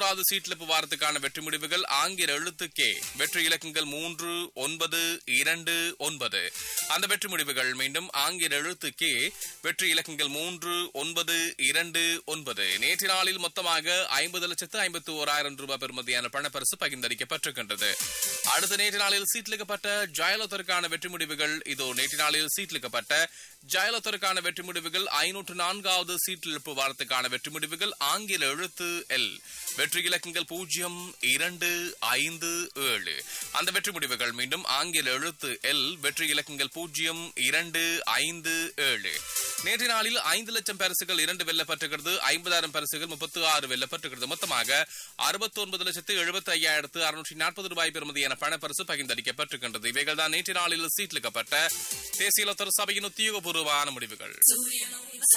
நான்காவது சீட்லிப்பு வாரத்துக்கான வெற்றி முடிவுகள் ஆங்கில எழுத்து கே வெற்றி இலக்கங்கள் மூன்று ஒன்பது இரண்டு ஒன்பது அந்த வெற்றி முடிவுகள் மீண்டும் ஆங்கில எழுத்து கே வெற்றி இலக்கங்கள் மூன்று ஒன்பது இரண்டு ஒன்பது நேற்று நாளில் மொத்தமாக ஐம்பது லட்சத்து ஐம்பத்தி ஓராயிரம் ரூபாய் பெறுமதியான பணப்பரிசு பகிர்ந்தளிக்கப்பட்டிருக்கின்றது அடுத்த நேற்று நாளில் சீட்லிக்கப்பட்ட ஜயலலிதாவுக்கான வெற்றி முடிவுகள் இதோ நேற்று நாளில் சீட்லிக்கப்பட்ட ஜயலலிதாவுக்கான வெற்றி முடிவுகள் ஐநூற்று நான்காவது சீட்டிழப்பு வாரத்துக்கான வெற்றி முடிவுகள் ஆங்கில எழுத்து எல் வெற்றி இலக்கங்கள் பூஜ்ஜியம் இரண்டு ஐந்து ஏழு அந்த வெற்றி முடிவுகள் மீண்டும் ஆங்கில எழுத்து எல் வெற்றி இலக்கங்கள் பூஜ்ஜியம் இரண்டு ஐந்து ஏழு நேற்று நாளில் ஐந்து லட்சம் பரிசுகள் இரண்டு வெல்லப்பட்டிருக்கிறது ஐம்பதாயிரம் பரிசுகள் முப்பத்தி ஆறு வெல்லப்பட்டிருக்கிறது மொத்தமாக அறுபத்தி ஒன்பது லட்சத்து எழுபத்தி ஐயாயிரத்து அறுநூற்றி நாற்பது ரூபாய் பெறுமதியான பணப்பரிசு பகிர்ந்தளிக்கப்பட்டிருக்கின்றது இவைகள் தான் நேற்று நாளில் சீட்லிக்கப்பட்ட தேசிய லத்தர் சபையின் உத்தியோகபூர்வமான முடிவுகள்